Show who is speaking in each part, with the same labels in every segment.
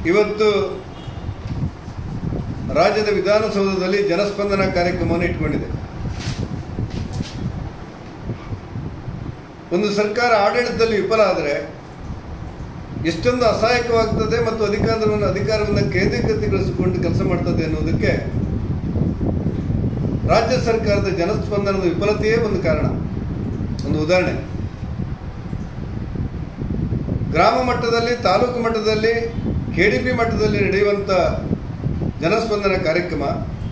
Speaker 1: ಇವತ್ತು ರಾಜ್ಯದ ವಿಧಾನಸೌಧದಲ್ಲಿ ಜನಸ್ಪಂದನ ಕಾರ್ಯಕ್ರಮವನ್ನು ಇಟ್ಕೊಂಡಿದೆ ಒಂದು ಸರ್ಕಾರ ಆಡಳಿತದಲ್ಲಿ ವಿಫಲ ಆದರೆ ಎಷ್ಟೊಂದು ಅಸಹಾಯಕವಾಗ್ತದೆ ಮತ್ತು ಅಧಿಕಾರವನ್ನು ಅಧಿಕಾರವನ್ನು ಕೇಂದ್ರೀಕೃತಗೊಳಿಸಿಕೊಂಡು ಕೆಲಸ ಮಾಡ್ತದೆ ಅನ್ನೋದಕ್ಕೆ ರಾಜ್ಯ ಸರ್ಕಾರದ ಜನಸ್ಪಂದನದ ವಿಫಲತೆಯೇ ಒಂದು ಕಾರಣ ಒಂದು ಉದಾಹರಣೆ ಗ್ರಾಮ ಮಟ್ಟದಲ್ಲಿ ತಾಲೂಕು ಮಟ್ಟದಲ್ಲಿ ಕೆ ಡಿ ಪಿ ಮಟ್ಟದಲ್ಲಿ ನಡೆಯುವಂಥ ಜನಸ್ಪಂದನ ಕಾರ್ಯಕ್ರಮ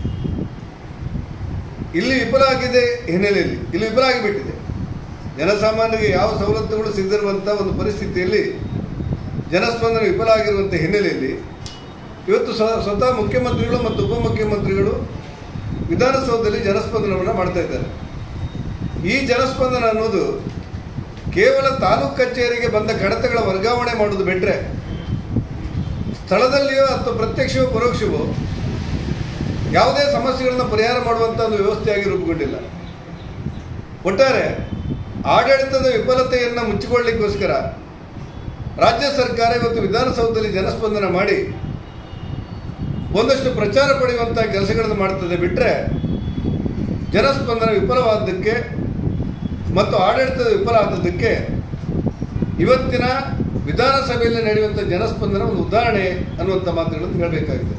Speaker 1: ಇಲ್ಲಿ ವಿಫಲ ಆಗಿದೆ ಹಿನ್ನೆಲೆಯಲ್ಲಿ ಇಲ್ಲಿ ವಿಫಲ ಆಗಿಬಿಟ್ಟಿದೆ ಜನಸಾಮಾನ್ಯರಿಗೆ ಯಾವ ಸವಲತ್ತುಗಳು ಸಿಗದಿರುವಂಥ ಒಂದು ಪರಿಸ್ಥಿತಿಯಲ್ಲಿ ಜನಸ್ಪಂದನ ವಿಫಲ ಆಗಿರುವಂಥ ಹಿನ್ನೆಲೆಯಲ್ಲಿ ಇವತ್ತು ಸ್ವ- ಸ್ವತಃ ಮುಖ್ಯಮಂತ್ರಿಗಳು ಮತ್ತು ಉಪಮುಖ್ಯಮಂತ್ರಿಗಳು ವಿಧಾನಸೌಧದಲ್ಲಿ ಜನಸ್ಪಂದನವನ್ನು ಮಾಡ್ತಾ ಇದ್ದಾರೆ ಈ ಜನಸ್ಪಂದನ ಅನ್ನೋದು ಕೇವಲ ತಾಲೂಕು ಕಚೇರಿಗೆ ಬಂದ ಕಡತಗಳ ವರ್ಗಾವಣೆ ಮಾಡೋದು ಬಿಟ್ಟರೆ ಸ್ಥಳದಲ್ಲಿಯೋ ಅಥವಾ ಪ್ರತ್ಯಕ್ಷವೋ ಪರೋಕ್ಷವೋ ಯಾವುದೇ ಸಮಸ್ಯೆಗಳನ್ನು ಪರಿಹಾರ ಮಾಡುವಂಥ ಒಂದು ವ್ಯವಸ್ಥೆಯಾಗಿ ರೂಪುಗೊಂಡಿಲ್ಲ ಒಟ್ಟಾರೆ ಆಡಳಿತದ ವಿಫಲತೆಯನ್ನು ಮುಚ್ಚಿಕೊಳ್ಳಿಕ್ಕೋಸ್ಕರ ರಾಜ್ಯ ಸರ್ಕಾರ ಇವತ್ತು ವಿಧಾನಸೌಧದಲ್ಲಿ ಜನಸ್ಪಂದನ ಮಾಡಿ ಒಂದಷ್ಟು ಪ್ರಚಾರ ಪಡೆಯುವಂಥ ಕೆಲಸಗಳನ್ನು ಮಾಡ್ತದೆ ಬಿಟ್ಟರೆ ಜನಸ್ಪಂದನ ವಿಫಲವಾದದ್ದಕ್ಕೆ ಮತ್ತು ಆಡಳಿತದ ವಿಫಲ ಆದದ್ದಕ್ಕೆ ಇವತ್ತಿನ ವಿಧಾನಸಭೆಯಲ್ಲಿ ನಡೆಯುವಂಥ ಜನಸ್ಪಂದನ ಒಂದು ಉದಾಹರಣೆ ಅನ್ನುವಂಥ ಮಾತುಗಳನ್ನು ಹೇಳಬೇಕಾಗಿದೆ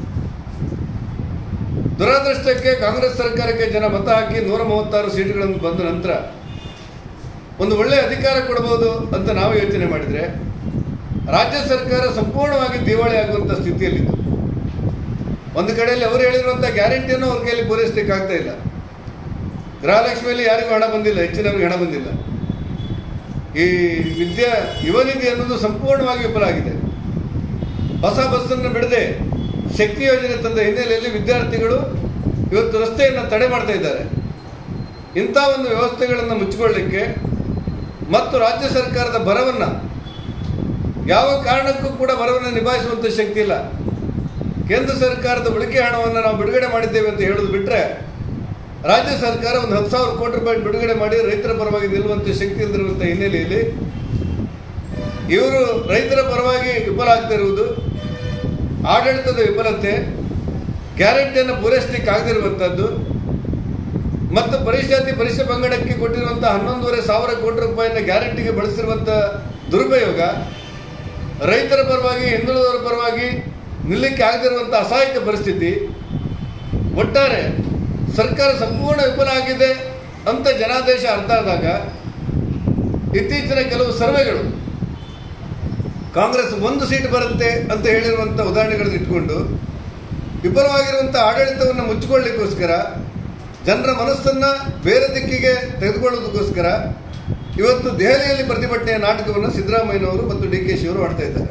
Speaker 1: ದುರದೃಷ್ಟಕ್ಕೆ ಕಾಂಗ್ರೆಸ್ ಸರ್ಕಾರಕ್ಕೆ ಜನ ಮತ ಹಾಕಿ ನೂರ ಮೂವತ್ತಾರು ಸೀಟುಗಳನ್ನು ಬಂದ ನಂತರ ಒಂದು ಒಳ್ಳೆಯ ಅಧಿಕಾರ ಕೊಡಬಹುದು ಅಂತ ನಾವು ಯೋಚನೆ ಮಾಡಿದರೆ ರಾಜ್ಯ ಸರ್ಕಾರ ಸಂಪೂರ್ಣವಾಗಿ ದಿವಾಳಿ ಆಗುವಂಥ ಸ್ಥಿತಿಯಲ್ಲಿತ್ತು ಒಂದು ಕಡೆಯಲ್ಲಿ ಅವರು ಹೇಳಿರುವಂಥ ಗ್ಯಾರಂಟಿಯನ್ನು ಅವ್ರ ಕೈಯಲ್ಲಿ ಪೂರೈಸಲಿಕ್ಕೆ ಆಗ್ತಾ ಇಲ್ಲ ಗೃಹಲಕ್ಷ್ಮಿಯಲ್ಲಿ ಯಾರಿಗೂ ಹಣ ಬಂದಿಲ್ಲ ಹೆಚ್ಚಿನವರಿಗೆ ಹಣ ಬಂದಿಲ್ಲ ಈ ವಿದ್ಯಾ ಯುವ ನಿಧಿ ಅನ್ನೋದು ಸಂಪೂರ್ಣವಾಗಿ ವಿಫಲ ಆಗಿದೆ ಹೊಸ ಬಸ್ಸನ್ನು ಬಿಡದೆ ಶಕ್ತಿ ಯೋಜನೆ ತಂದ ಹಿನ್ನೆಲೆಯಲ್ಲಿ ವಿದ್ಯಾರ್ಥಿಗಳು ಇವತ್ತು ರಸ್ತೆಯನ್ನು ತಡೆ ಮಾಡ್ತಾ ಇದ್ದಾರೆ ಇಂಥ ಒಂದು ವ್ಯವಸ್ಥೆಗಳನ್ನು ಮುಚ್ಚಿಕೊಳ್ಳಿಕ್ಕೆ ಮತ್ತು ರಾಜ್ಯ ಸರ್ಕಾರದ ಬರವನ್ನು ಯಾವ ಕಾರಣಕ್ಕೂ ಕೂಡ ಬರವನ್ನು ನಿಭಾಯಿಸುವಂಥ ಶಕ್ತಿ ಇಲ್ಲ ಕೇಂದ್ರ ಸರ್ಕಾರದ ಉಳಿಕೆ ಹಣವನ್ನು ನಾವು ಬಿಡುಗಡೆ ಮಾಡಿದ್ದೇವೆ ಅಂತ ಹೇಳೋದು ಬಿಟ್ಟರೆ ರಾಜ್ಯ ಸರ್ಕಾರ ಒಂದು ಹತ್ತು ಸಾವಿರ ಕೋಟಿ ರೂಪಾಯಿ ಬಿಡುಗಡೆ ಮಾಡಿ ರೈತರ ಪರವಾಗಿ ನಿಲ್ಲುವಂಥ ಶಕ್ತಿ ಇಲ್ದಿರುವಂಥ ಹಿನ್ನೆಲೆಯಲ್ಲಿ ಇವರು ರೈತರ ಪರವಾಗಿ ವಿಫಲ ಆಗ್ತಿರುವುದು ಆಡಳಿತದ ವಿಫಲತೆ ಗ್ಯಾರಂಟಿಯನ್ನು ಪೂರೈಸಲಿಕ್ಕೆ ಆಗದಿರುವಂಥದ್ದು ಮತ್ತು ಪರಿಶಾತಿ ಪರಿಷ ಪಂಗಡಕ್ಕೆ ಕೊಟ್ಟಿರುವಂಥ ಹನ್ನೊಂದೂವರೆ ಸಾವಿರ ಕೋಟಿ ರೂಪಾಯಿನ ಗ್ಯಾರಂಟಿಗೆ ಬಳಸಿರುವಂಥ ದುರುಪಯೋಗ ರೈತರ ಪರವಾಗಿ ಹಿಂದುಳಿದವರ ಪರವಾಗಿ ನಿಲ್ಲಕ್ಕೆ ಆಗದಿರುವಂಥ ಅಸಹಾಯಕ ಪರಿಸ್ಥಿತಿ ಒಟ್ಟಾರೆ ಸರ್ಕಾರ ಸಂಪೂರ್ಣ ವಿಫಲ ಆಗಿದೆ ಅಂತ ಜನಾದೇಶ ಅರ್ಥ ಆದಾಗ ಇತ್ತೀಚಿನ ಕೆಲವು ಸರ್ವೆಗಳು ಕಾಂಗ್ರೆಸ್ ಒಂದು ಸೀಟ್ ಬರುತ್ತೆ ಅಂತ ಹೇಳಿರುವಂಥ ಉದಾಹರಣೆಗಳನ್ನು ಇಟ್ಕೊಂಡು ವಿಫಲವಾಗಿರುವಂಥ ಆಡಳಿತವನ್ನು ಮುಚ್ಚಿಕೊಳ್ಳಿಕ್ಕೋಸ್ಕರ ಜನರ ಮನಸ್ಸನ್ನು ಬೇರೆ ದಿಕ್ಕಿಗೆ ತೆಗೆದುಕೊಳ್ಳೋದಕ್ಕೋಸ್ಕರ ಇವತ್ತು ದೆಹಲಿಯಲ್ಲಿ ಪ್ರತಿಭಟನೆಯ ನಾಟಕವನ್ನು ಸಿದ್ದರಾಮಯ್ಯನವರು ಮತ್ತು ಡಿ ಕೆ ಶಿವರು ಆಡ್ತಾ ಇದ್ದಾರೆ